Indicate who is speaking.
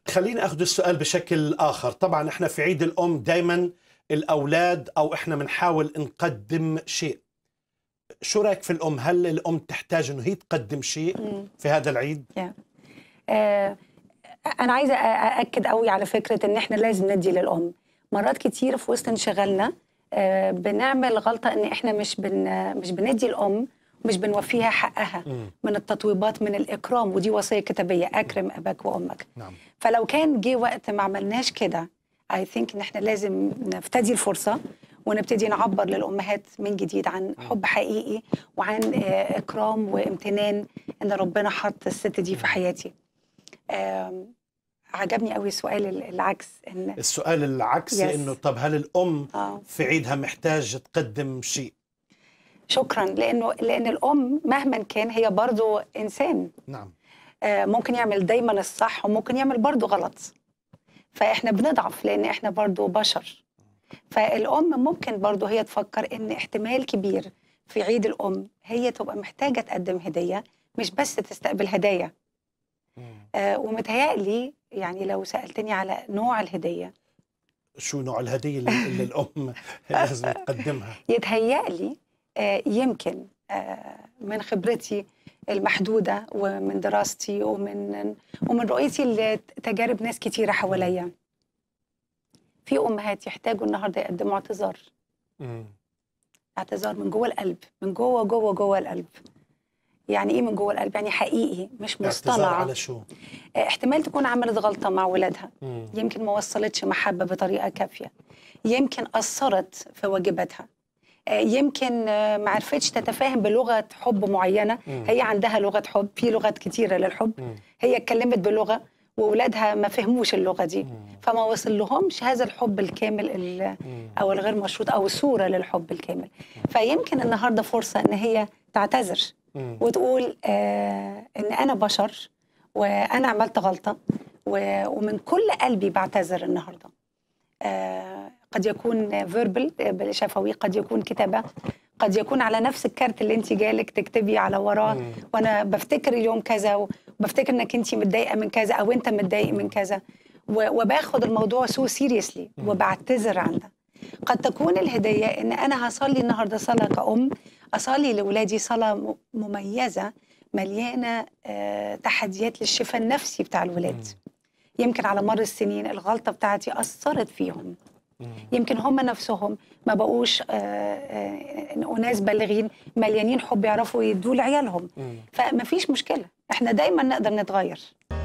Speaker 1: خليني اخذ السؤال بشكل اخر طبعا احنا في عيد الام دائما الاولاد او احنا بنحاول نقدم شيء شو رايك في الام هل الام تحتاج انه هي تقدم شيء
Speaker 2: مم.
Speaker 1: في هذا العيد
Speaker 2: آه، انا عايزه أ- ااكد قوي على فكره ان احنا لازم ندي للام مرات كتير في وسط انشغالنا آه، بنعمل غلطه ان احنا مش بن مش بندي الام مش بنوفيها حقها
Speaker 1: مم.
Speaker 2: من التطويبات من الاكرام ودي وصيه كتابيه اكرم اباك وامك
Speaker 1: نعم
Speaker 2: فلو كان جه وقت ما عملناش كده اي ثينك ان احنا لازم نفتدي الفرصه ونبتدي نعبر للامهات من جديد عن حب حقيقي وعن آه، اكرام وامتنان ان ربنا حط الست دي في حياتي آم، عجبني قوي السؤال ال- العكس ان
Speaker 1: السؤال العكسي
Speaker 2: Yes.
Speaker 1: انه طب هل الام
Speaker 2: اه
Speaker 1: في عيدها محتاج تقدم شيء
Speaker 2: شكرا لانه لان الام مهما كان هي برضو انسان
Speaker 1: نعم
Speaker 2: آه، ممكن يعمل دايما الصح وممكن يعمل برضو غلط فاحنا بنضعف لان احنا برضو بشر فالام ممكن برضو هي تفكر ان احتمال كبير في عيد الام هي تبقى محتاجه تقدم هديه مش بس تستقبل هدايا
Speaker 1: مم.
Speaker 2: آه ومتهيألي يعني لو سالتني على نوع الهديه
Speaker 1: شو نوع الهديه اللي, اللي الام لازم تقدمها
Speaker 2: يتهيألي آه، يمكن آه، من خبرتي المحدودة ومن دراستي ومن ومن رؤيتي لتجارب ناس كتيرة حواليا في أمهات يحتاجوا النهاردة يقدموا اعتذار
Speaker 1: مم.
Speaker 2: اعتذار من جوه القلب من جوه جوه جوه القلب يعني ايه من جوه القلب يعني حقيقي مش
Speaker 1: اعتذار
Speaker 2: مصطنع
Speaker 1: على شو
Speaker 2: آه، احتمال تكون عملت غلطة مع ولادها
Speaker 1: مم.
Speaker 2: يمكن ما وصلتش محبة بطريقة كافية يمكن قصرت في واجباتها آه، يمكن آه، ما عرفتش تتفاهم بلغة حب معينة
Speaker 1: مم.
Speaker 2: هي عندها لغة حب في لغات كتيرة للحب
Speaker 1: مم.
Speaker 2: هي اتكلمت بلغة وولادها ما فهموش اللغة دي
Speaker 1: مم.
Speaker 2: فما وصل لهمش هذا الحب الكامل ال-
Speaker 1: مم.
Speaker 2: أو الغير مشروط أو صورة للحب الكامل فيمكن النهاردة فرصة إن هي تعتذر
Speaker 1: مم.
Speaker 2: وتقول آه ان انا بشر وانا عملت غلطه و- ومن كل قلبي بعتذر النهارده آه قد يكون فيربل بالشفوي قد يكون كتابه قد يكون على نفس الكارت اللي انت جالك تكتبي على وراه
Speaker 1: مم.
Speaker 2: وانا بفتكر اليوم كذا وبفتكر انك انت متضايقه من كذا او انت متضايق من كذا و- وباخد الموضوع سو سيريسلي
Speaker 1: مم.
Speaker 2: وبعتذر عن ده قد تكون الهديه ان انا هصلي النهارده صلاه كأم اصلي لاولادي صلاه م- مميزه مليانه آه، تحديات للشفاء النفسي بتاع الولاد يمكن على مر السنين الغلطه بتاعتي اثرت فيهم
Speaker 1: مم.
Speaker 2: يمكن هم نفسهم ما بقوش آه، آه، اناس بالغين مليانين حب يعرفوا يدوا لعيالهم
Speaker 1: مم.
Speaker 2: فما فيش مشكله احنا دايما نقدر نتغير